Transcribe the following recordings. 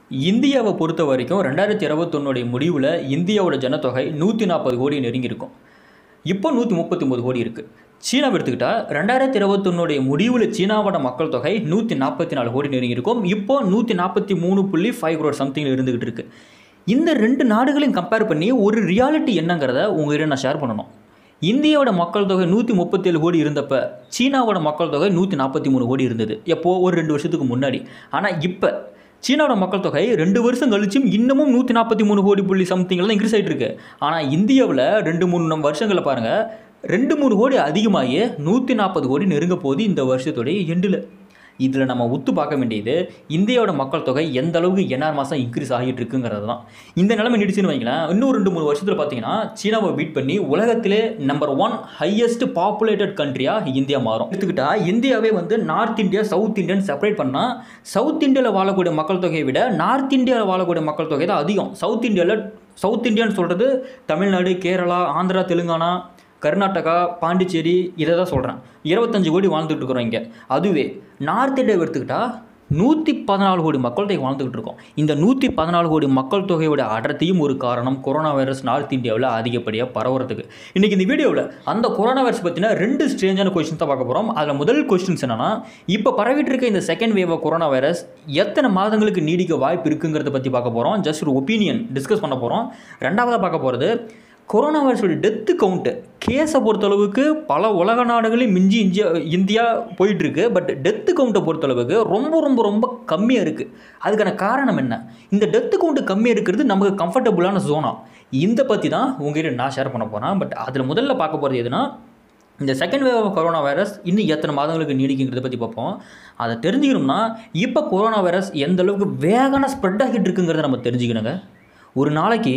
இந்தியாவை பொறுத்த வரைக்கும் ரெண்டாயிரத்தி இருபத்தொன்னுடைய முடிவில் இந்தியாவோட ஜனத்தொகை நூற்றி நாற்பது கோடி நெருங்கியிருக்கும் இப்போ நூற்றி முப்பத்தி ஒம்பது கோடி இருக்குது சீனாவை எடுத்துக்கிட்டா ரெண்டாயிரத்தி இருபத்தொன்னுடைய முடிவில் சீனாவோட மக்கள் தொகை நூற்றி நாற்பத்தி நாலு கோடி நெருங்கியிருக்கும் இப்போ நூற்றி நாற்பத்தி மூணு புள்ளி ஃபைவ் க்ரோர் சம்திங்கில் இருந்துகிட்டு இருக்கு இந்த ரெண்டு நாடுகளையும் கம்பேர் பண்ணி ஒரு ரியாலிட்டி என்னங்கிறத உங்ககிட்ட நான் ஷேர் பண்ணணும் இந்தியாவோட மக்கள் தொகை நூற்றி முப்பத்தேழு கோடி இருந்தப்ப சீனாவோட மக்கள் தொகை நூற்றி நாற்பத்தி மூணு கோடி இருந்தது எப்போ ஒரு ரெண்டு வருஷத்துக்கு முன்னாடி ஆனால் இப்போ சீனாவோட மக்கள் தொகை ரெண்டு வருஷம் கழிச்சும் இன்னமும் நூற்றி நாற்பத்தி மூணு கோடி புள்ளி சம்திங்கில் தான் இன்க்ரீஸ் ஆகிட்டு இருக்கு ஆனால் இந்தியாவில் ரெண்டு மூணு நம்ம வருஷங்களை பாருங்கள் ரெண்டு மூணு கோடி அதிகமாகி நூற்றி நாற்பது கோடி நெருங்க போகுது இந்த வருஷத்துடைய எண்டில் இதில் நம்ம உத்து பார்க்க வேண்டியது இந்தியாவோட மக்கள் தொகை எந்த அளவுக்கு என்ஆர் மாதம் இன்க்ரீஸ் ஆகிட்டு இருக்குங்கிறது தான் இந்த நிலைமை நீடிச்சுன்னு வைங்களேன் இன்னும் ரெண்டு மூணு வருஷத்தில் பார்த்தீங்கன்னா சீனாவை பீட் பண்ணி உலகத்திலே நம்பர் ஒன் ஹையஸ்ட் பாப்புலேட்டட் கண்ட்ரியாக இந்தியா மாறும் எடுத்துக்கிட்டா இந்தியாவே வந்து north India south Indian separate பண்ணால் சவுத் இந்தியாவில் வாழக்கூடிய மக்கள் தொகையை விட நார்த் இந்தியாவில் வாழக்கூடிய மக்கள் தொகை தான் அதிகம் சவுத் இந்தியாவில் சவுத் இந்தியான்னு சொல்கிறது தமிழ்நாடு கேரளா ஆந்திரா தெலுங்கானா கர்நாடகா பாண்டிச்சேரி இதை தான் சொல்கிறேன் இருபத்தஞ்சு கோடி வாழ்ந்துட்டு இருக்கிறோம் இங்கே அதுவே நார்த் இந்தியாவை எடுத்துக்கிட்டா நூற்றி பதினாலு கோடி மக்கள் தொகை வாழ்ந்துக்கிட்டு இருக்கோம் இந்த நூற்றி பதினாலு கோடி மக்கள் தொகையோட அடர்த்தியும் ஒரு காரணம் கொரோனா வைரஸ் நார்த் இந்தியாவில் அதிகப்படியாக பரவுறதுக்கு இன்றைக்கி இந்த வீடியோவில் அந்த கொரோனா வைரஸ் பற்றின ரெண்டு ஸ்ட்ரேஞ்சான கொஸ்டின்ஸ் தான் பார்க்க போகிறோம் அதில் முதல் கொஸ்டின்ஸ் என்னன்னா இப்போ பரவிட்டு இருக்க இந்த செகண்ட் வேவ் கொரோனா வைரஸ் எத்தனை மாதங்களுக்கு நீடிக்க வாய்ப்பு இருக்குங்கிறத பற்றி பார்க்க போகிறோம் ஜஸ்ட் ஒரு ஒப்பீனியன் டிஸ்கஸ் பண்ண போகிறோம் ரெண்டாவதாக பார்க்க போகிறது கொரோனா வைரஸோட டெத்து கவுண்ட்டு கேஸை பொறுத்தளவுக்கு பல உலக நாடுகளையும் மிஞ்சி இந்தியா இந்தியா போயிட்டுருக்கு பட் டெத்து கவுண்ட்டை பொறுத்தளவுக்கு ரொம்ப ரொம்ப ரொம்ப கம்மியாக இருக்குது அதுக்கான காரணம் என்ன இந்த டெத்து கவுண்ட்டு கம்மியாக இருக்கிறது நமக்கு கம்ஃபர்டபுளான ஜோனா இந்த பற்றி தான் உங்ககிட்ட நான் ஷேர் பண்ண போகிறேன் பட் அதில் முதல்ல பார்க்க போகிறது எதுனா இந்த second wave of corona virus இன்னும் எத்தனை மாதங்களுக்கு நீடிக்குங்கிறத பற்றி பார்ப்போம் அதை தெரிஞ்சுக்கணும்னா இப்போ கொரோனா வைரஸ் எந்த அளவுக்கு வேகமாக ஸ்ப்ரெட் ஆகிட்டு இருக்குங்கிறத நம்ம தெரிஞ்சுக்கணுங்க ஒரு நாளைக்கு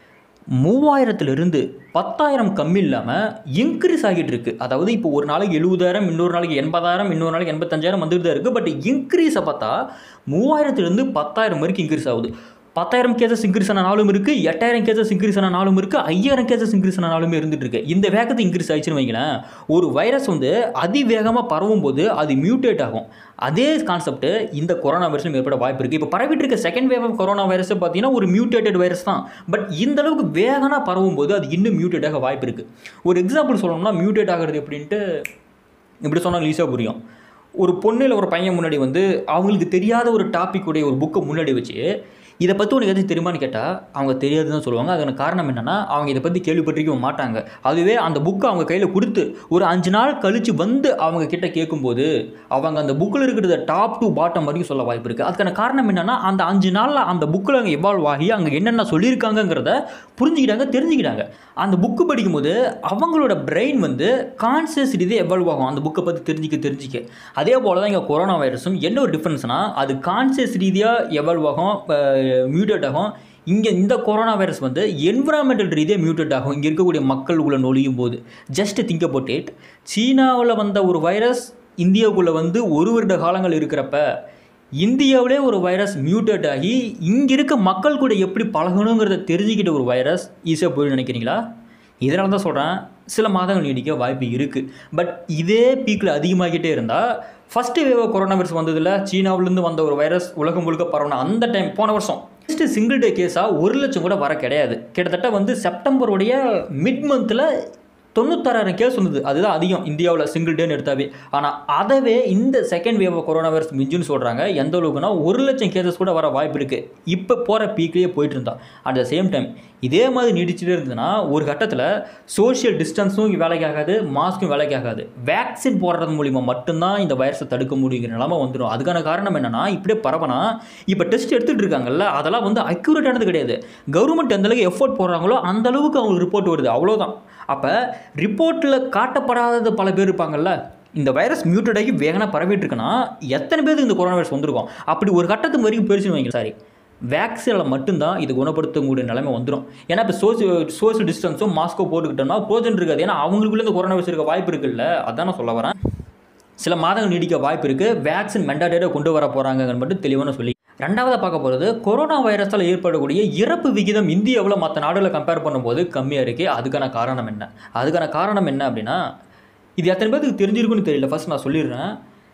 மூவாயிரத்துலேருந்து பத்தாயிரம் கம்மி இல்லாமல் இன்க்ரீஸ் ஆகிட்டு இருக்கு அதாவது இப்போ ஒரு நாளைக்கு எழுபதாயிரம் இன்னொரு நாளைக்கு எண்பதாயிரம் இன்னொரு நாளைக்கு எண்பத்தஞ்சாயிரம் வந்துட்டு தான் இருக்குது பட் இன்க்ரீஸை பார்த்தா மூவாயிரத்துலேருந்து பத்தாயிரம் வரைக்கும் இன்க்ரீஸ் ஆகுது பத்தாயிரம் கேசஸ் இன்க்ரீஸ் ஆன நாளும் இருக்குது எட்டாயிரம் கேசஸ் இன்க்ரீஸ் ஆன நாளும் இருக்குது ஐயாயிரம் கேசஸ் இன்க்ரீஸ் ஆன நாளுமே இருந்துட்டு இருக்கு இந்த வேகத்தை இன்க்ரீஸ் ஆயிடுச்சுன்னு வைங்களேன் ஒரு வைரஸ் வந்து அதிவேகமாக பரவும் போது அது மியூட்டேட் ஆகும் அதே கான்செப்ட் இந்த கொரோனா வைரஸில் ஏற்பட வாய்ப்பு இருக்குது இப்போ பரவிட்டு இருக்க second wave of corona virus பார்த்தீங்கன்னா ஒரு மியூட்டேட்டட் வைரஸ் தான் பட் இந்த அளவுக்கு வேகமாக பரவும் போது அது இன்னும் மியூட்டேட் ஆக வாய்ப்பு இருக்குது ஒரு எக்ஸாம்பிள் சொல்லணும்னா மியூட்டேட் ஆகிறது எப்படின்ட்டு இப்படி சொன்னால் ஈஸியாக புரியும் ஒரு பொண்ணில் ஒரு பையன் முன்னாடி வந்து அவங்களுக்கு தெரியாத ஒரு டாபிக் உடைய ஒரு புக்கை முன்னாடி வச்சு இதை பற்றி உனக்கு எதுவும் தெரியுமான்னு கேட்டால் அவங்க தெரியாதுன்னு தான் சொல்லுவாங்க அதுக்கான காரணம் என்னென்னா அவங்க இதை பற்றி கேள்விப்பட்டிருக்க மாட்டாங்க அதுவே அந்த புக்கை அவங்க கையில் கொடுத்து ஒரு அஞ்சு நாள் கழித்து வந்து அவங்க கிட்ட கேட்கும்போது அவங்க அந்த புக்கில் இருக்கிறத டாப் டு பாட்டம் வரைக்கும் சொல்ல வாய்ப்பு இருக்குது அதுக்கான காரணம் என்னென்னா அந்த அஞ்சு நாளில் அந்த புக்கில் அங்கே எவால்வ் ஆகி அங்கே என்னென்ன சொல்லியிருக்காங்கங்கிறத புரிஞ்சுக்கிட்டாங்க தெரிஞ்சுக்கிட்டாங்க அந்த புக்கு படிக்கும்போது அவங்களோட பிரெயின் வந்து கான்சியஸ் ரீதியாக எவால்வ் ஆகும் அந்த புக்கை பற்றி தெரிஞ்சிக்க தெரிஞ்சிக்க அதே போல் தான் இங்கே கொரோனா வைரஸும் என்ன ஒரு டிஃப்ரென்ஸ்னால் அது கான்சியஸ் ரீதியாக எவால்வ் ஆகும் மியூட்டேட் ஆகும் இங்கே இந்த கொரோனா வைரஸ் வந்து என்விரான்மெண்டல் ரீதியாக மியூட்டேட் ஆகும் இங்கே இருக்கக்கூடிய மக்களுக்குள்ளே நொழியும் போது ஜஸ்ட் திங்க் அபவுட் இட் சீனாவில் வந்த ஒரு வைரஸ் இந்தியாவுக்குள்ளே வந்து ஒரு வருட காலங்கள் இருக்கிறப்ப இந்தியாவிலே ஒரு வைரஸ் மியூட்டேட் ஆகி இங்கே இருக்க மக்கள் கூட எப்படி பழகணுங்கிறத தெரிஞ்சுக்கிட்ட ஒரு வைரஸ் ஈஸியாக போயிடும் நினைக்கிறீங்களா இதனால தான் சொல்கிறேன் சில மாதங்கள் நீடிக்க வாய்ப்பு இருக்குது பட் இதே பீக்கில் அதிகமாகிட்டே இருந்தால் ஃபஸ்ட்டு வேவ் கொரோனா வைரஸ் வந்ததில் சீனாவிலேருந்து வந்த ஒரு வைரஸ் உலகம் முழுக்க பரவணும் அந்த டைம் போன வருஷம் ஃபஸ்ட்டு சிங்கிள் டே கேஸாக ஒரு லட்சம் கூட வர கிடையாது கிட்டத்தட்ட வந்து செப்டம்பருடைய மிட் மந்தில் தொண்ணூத்தாறாயிரம் கேஸ் வந்தது அதுதான் அதிகம் இந்தியாவில் சிங்கிள் டேன்னு எடுத்தாவே ஆனால் அதவே இந்த செகண்ட் வேவ் கொரோனா வைரஸ் மிஞ்சுன்னு சொல்கிறாங்க எந்த அளவுக்குனா ஒரு லட்சம் கேசஸ் கூட வர வாய்ப்பு இருக்குது இப்போ போகிற பீக்லேயே போயிட்டு இருந்தா அட் த சேம் டைம் இதே மாதிரி நீடிச்சுட்டே இருந்ததுன்னா ஒரு கட்டத்தில் சோஷியல் டிஸ்டன்ஸும் வேலைக்கு ஆகாது மாஸ்க்கும் வேலைக்கு ஆகாது வேக்சின் போடுறது மூலிமா மட்டும்தான் இந்த வைரஸை தடுக்க முடியுங்கிற நிலமை வந்துடும் அதுக்கான காரணம் என்னென்னா இப்படியே பரவனா இப்போ டெஸ்ட் எடுத்துகிட்டு இருக்காங்கல்ல அதெல்லாம் வந்து அக்யூரேட்டானது கிடையாது கவர்மெண்ட் எந்த அளவுக்கு எஃபோர்ட் போடுறாங்களோ அந்த அளவுக்கு அவங்களுக்கு ரிப்போர்ட் வருது அவ்வளோதான் அப்போ ரிப்போர்ட்டில் காட்டப்படாதது பல பேர் இருப்பாங்கல்ல இந்த வைரஸ் மியூட்டட் ஆகி வேகனாக பரவிட்டு இருக்குன்னா எத்தனை பேருக்கு இந்த கொரோனா வைரஸ் வந்திருக்கும் அப்படி ஒரு கட்டத்துக்கு வரைக்கும் போயிடுச்சுன்னு வைங்க சாரி வேக்சினில் மட்டும்தான் இது குணப்படுத்தக்கூடிய நிலைமை வந்துடும் ஏன்னா இப்போ சோசியல் சோசியல் டிஸ்டன்ஸும் மாஸ்கோ போட்டுக்கிட்டோம்னா போஜன் இருக்காது ஏன்னா அவங்களுக்குள்ள இந்த கொரோனா வைரஸ் இருக்க வாய்ப்பு இருக்குல்ல அதான் நான் சொல்ல வரேன் சில மாதங்கள் நீடிக்க வாய்ப்பு இருக்குது வேக்சின் மெண்டாடேட்டாக கொண்டு வர போகிறாங்கன்னு மட்டும் தெளிவான சொல்லி ரெண்டாவதாக பார்க்க போகிறது கொரோனா வைரஸால் ஏற்படக்கூடிய இறப்பு விகிதம் இந்தியாவில் மற்ற நாடுகளை கம்பேர் பண்ணும்போது கம்மியாக இருக்குது அதுக்கான காரணம் என்ன அதுக்கான காரணம் என்ன அப்படின்னா இது எத்தனை பேருக்கு தெரிஞ்சிருக்குன்னு தெரியல ஃபர்ஸ்ட் நான் சொல்லிடுறேன்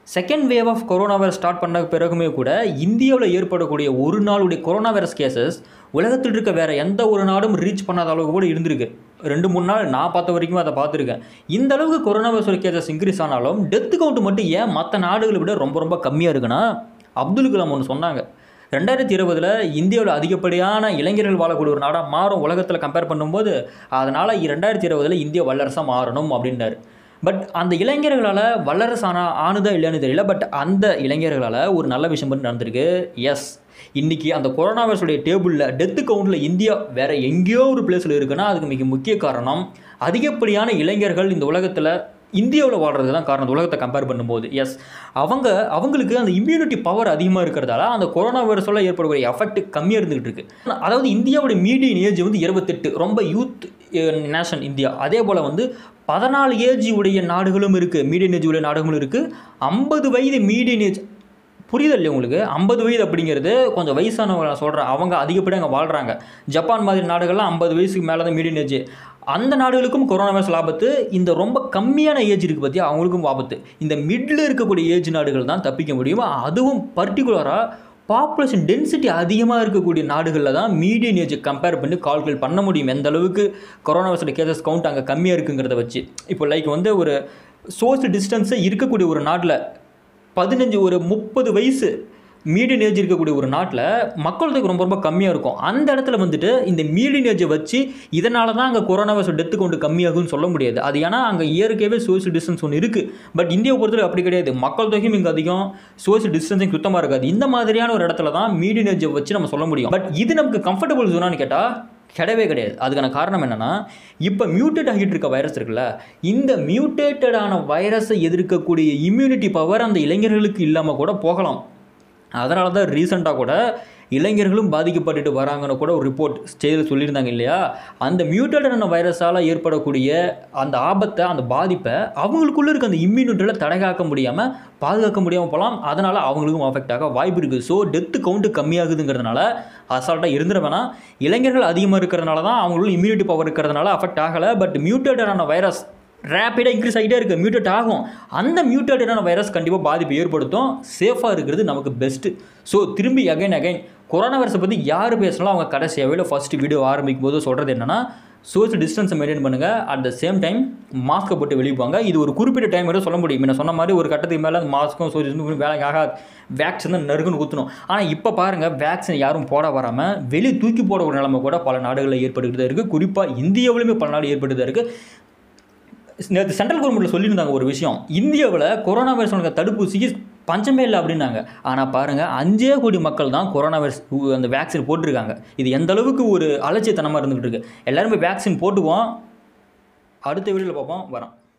second wave of corona virus start பண்ண பிறகுமே கூட இந்தியாவில் ஏற்படக்கூடிய ஒரு நாளுடைய கொரோனா வைரஸ் கேசஸ் உலகத்தில் இருக்க வேற எந்த ஒரு நாடும் ரீச் பண்ணாத அளவுக்கு கூட இருந்திருக்கு ரெண்டு மூணு நாள் நான் பார்த்த வரைக்கும் அதை பார்த்துருக்கேன் இந்த அளவுக்கு கொரோனா வைரஸ் கேசஸ் இன்க்ரீஸ் ஆனாலும் டெத் கவுண்ட் மட்டும் ஏன் மற்ற நாடுகளை விட ரொம்ப ரொம்ப கம்மியாக இருக்குன்னா அப்துல் கலாம் ஒன்று சொன்னாங்க ரெண்டாயிரத்தி இருபதில் இந்தியாவில் அதிகப்படியான இளைஞர்கள் வாழக்கூடிய ஒரு நாடாக மாறும் உலகத்தில் கம்பேர் பண்ணும்போது அதனால் ரெண்டாயிரத்தி இருபதில் இந்தியா வல்லரசாக மாறணும் அப்படின்னாரு பட் அந்த இளைஞர்களால் வல்லரசு ஆனா ஆணுதா இல்லையான்னு தெரியல பட் அந்த இளைஞர்களால் ஒரு நல்ல விஷயம் மட்டும் நடந்திருக்கு எஸ் இன்னைக்கு அந்த கொரோனா வைரஸுடைய டேபிளில் டெத்து கவுண்டில் இந்தியா வேற எங்கேயோ ஒரு பிளேஸில் இருக்குன்னா அதுக்கு மிக முக்கிய காரணம் அதிகப்படியான இளைஞர்கள் இந்த உலகத்தில் இந்தியாவில் வாழ்றது தான் காரணம் இந்த உலகத்தை கம்பேர் பண்ணும்போது எஸ் அவங்க அவங்களுக்கு அந்த இம்யூனிட்டி பவர் அதிகமாக இருக்கிறதால அந்த கொரோனா வைரஸால் ஏற்படக்கூடிய எஃபெக்ட் கம்மியாக இருந்துகிட்டு இருக்கு அதாவது இந்தியாவோட மீடியன் ஏஜ் வந்து இருபத்தெட்டு ரொம்ப யூத் நேஷன் இந்தியா அதே போல் வந்து பதினாலு ஏஜ் உடைய நாடுகளும் இருக்குது மீடியன் ஏஜ் உடைய நாடுகளும் இருக்குது ஐம்பது வயது மீடியன் ஏஜ் புரியுது இல்லையா உங்களுக்கு ஐம்பது வயது அப்படிங்கிறது கொஞ்சம் வயசானவங்க நான் சொல்கிறேன் அவங்க அதிகப்படியாக அங்கே வாழ்கிறாங்க ஜப்பான் மாதிரி நாடுகள்லாம் ஐம்பது வயசுக்கு மேலே தான் மீடியன் ஏஜ் அந்த நாடுகளுக்கும் கொரோனா வைரஸ் ஆபத்து இந்த ரொம்ப கம்மியான ஏஜ் இருக்குது பற்றி அவங்களுக்கும் ஆபத்து இந்த மிடில் இருக்கக்கூடிய ஏஜ் நாடுகள் தான் தப்பிக்க முடியும் அதுவும் பர்டிகுலராக பாப்புலேஷன் டென்சிட்டி அதிகமாக இருக்கக்கூடிய நாடுகளில் தான் மீடியன் ஏஜ் கம்பேர் பண்ணி கால்குலேட் பண்ண முடியும் எந்த அளவுக்கு கொரோனா வைரஸோட கேசஸ் கவுண்ட் அங்கே கம்மியாக இருக்குங்கிறத வச்சு இப்போ லைக் வந்து ஒரு சோஷியல் டிஸ்டன்ஸை இருக்கக்கூடிய ஒரு நாட்டில் பதினஞ்சு ஒரு முப்பது வயசு மீடியன் ஏஜ் இருக்கக்கூடிய ஒரு நாட்டில் மக்கள் தொகை ரொம்ப ரொம்ப கம்மியாக இருக்கும் அந்த இடத்துல வந்துட்டு இந்த மீடியன் ஏஜை வச்சு இதனால தான் அங்கே கொரோனா வைரஸ் டெத்து கொண்டு கம்மியாகும்னு சொல்ல முடியாது அது ஏன்னா அங்கே இயற்கையாகவே சோஷியல் டிஸ்டன்ஸ் ஒன்று இருக்குது பட் இந்தியாவை பொறுத்தவரை அப்படி கிடையாது மக்கள் தொகையும் இங்கே அதிகம் சோஷியல் டிஸ்டன்ஸிங் சுத்தமாக இருக்காது இந்த மாதிரியான ஒரு இடத்துல தான் மீடியன் ஏஜை வச்சு நம்ம சொல்ல முடியும் பட் இது நமக்கு கம்ஃபர்டபுள் ஜோனான்னு கேட்டால் கிடையவே கிடையாது அதுக்கான காரணம் என்னென்னா இப்போ மியூட்டேட் ஆகிட்டு இருக்க வைரஸ் இருக்குல்ல இந்த மியூட்டேட்டடான வைரஸை எதிர்க்கக்கூடிய இம்யூனிட்டி பவர் அந்த இளைஞர்களுக்கு இல்லாமல் கூட போகலாம் அதனால தான் ரீசெண்டாக கூட இளைஞர்களும் பாதிக்கப்பட்டுட்டு வராங்கன்னு கூட ஒரு ரிப்போர்ட் ஸ்டேஜில் சொல்லியிருந்தாங்க இல்லையா அந்த மியூட்டேட்டடான வைரஸால் ஏற்படக்கூடிய அந்த ஆபத்தை அந்த பாதிப்பை அவங்களுக்குள்ளே இருக்க அந்த இம்யூனிட்டியில் தடைகாக்க முடியாமல் பாதுகாக்க முடியாமல் போகலாம் அதனால் அவங்களுக்கும் அஃபெக்ட் ஆக வாய்ப்பு இருக்குது ஸோ டெத்து கவுண்ட்டு கம்மியாகுதுங்கிறதுனால அசால்ட்டாக இருந்துட வேணாம் இளைஞர்கள் அதிகமாக இருக்கிறதுனால தான் அவங்களும் இம்யூனிட்டி பவர் இருக்கிறதுனால அஃபெக்ட் ஆகலை பட் மியூட்டேட்டடான வைரஸ் ரேப்பிடாக இன்க்ரீஸ் ஆகிட்டே இருக்குது மியூட்டேட் ஆகும் அந்த மியூட்டேட்டடான வைரஸ் கண்டிப்பாக பாதிப்பு ஏற்படுத்தும் சேஃபாக இருக்கிறது நமக்கு பெஸ்ட்டு ஸோ திரும்பி அகைன் அகைன் கொரோனா வைரஸை பற்றி யார் பேசலாம் அவங்க கடைசியாகவே இல்லை ஃபஸ்ட்டு வீடியோ ஆரம்பிக்கும் போது சொல்கிறது என்னென்னா சோஷியல் டிஸ்டன்ஸை மெயின்டைன் பண்ணுங்கள் அட் த சேம் டைம் மாஸ்க்கை போட்டு வெளியே போங்க இது ஒரு குறிப்பிட்ட டைம் வரை சொல்ல முடியும் நான் சொன்ன மாதிரி ஒரு கட்டத்துக்கு மேலே அந்த மாஸ்க்கும் சோஷியல் டிஸ்டன்ஸ் வேலைக்கு ஆகாது வேக்சின் தான் நறுக்குன்னு குத்தணும் ஆனால் இப்போ பாருங்கள் வேக்சின் யாரும் போட வராமல் வெளியே தூக்கி போட ஒரு நிலைமை கூட பல நாடுகளில் ஏற்பட்டுக்கிட்டு தான் இருக்குது குறிப்பாக இந்தியாவிலுமே பல நாடு ஏற்பட்டு தான் இருக்குது நேற்று சென்ட்ரல் கவர்மெண்ட்டில் சொல்லியிருந்தாங்க ஒரு விஷயம் இந்தியாவில் கொரோனா வைரஸ் தடுப்பூசிக்கு பஞ்சமே இல்லை அப்படின்னாங்க ஆனால் பாருங்கள் அஞ்சே கோடி மக்கள் தான் கொரோனா வைரஸ் உ- அந்த வேக்சின் போட்டிருக்காங்க இது எந்த அளவுக்கு ஒரு அலட்சியத்தனமாக இருந்துகிட்டு இருக்கு எல்லாருமே வேக்சின் போட்டுக்குவோம் அடுத்த வீடியோவில் பார்ப்போம் வரோம்